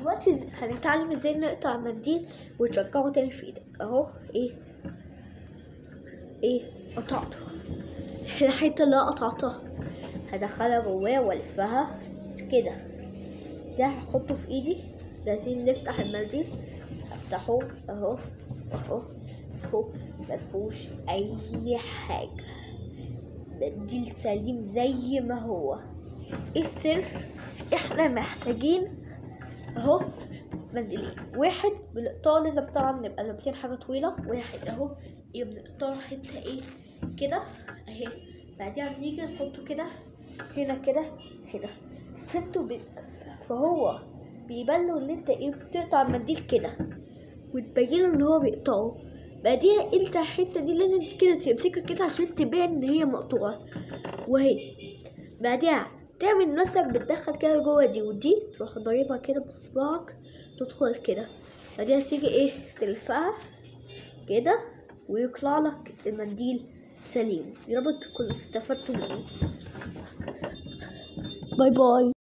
دلوقتي هنتعلم ازاي نقطع منديل وترجعه تاني في ايدك اهو ايه ايه قطعته الحته اللي أنا قطعتها هدخلها جواه والفها كده ده هحطه في ايدي لازم نفتح المنديل افتحه اهو اهو اهو مفهوش اي حاجه منديل سليم زي ما هو ايه السر احنا محتاجين اهو منديلين واحد بنقطعه لازم طبعا نبقى لابسين حاجه طويله واحد اهو ايه بنقطعه حته ايه كده اهي بعدين نيجي نحطه كده هنا كده هنا فانتوا بي... فهو بيبان له ان انت ايه بتقطع المنديل كده وتبين له ان هو بيقطعه بعديها انت الحته دي لازم كده تمسكها كده عشان تبان ان هي مقطوعه وهي بعديها تعمل نفسك بتدخل كده جوه دي ودي تروح ضاربها كده بصباعك تدخل كده بعديها تيجي ايه تلفها كده ويطلع لك المنديل سليم يا رب تكونوا استفدتوا منه باي باي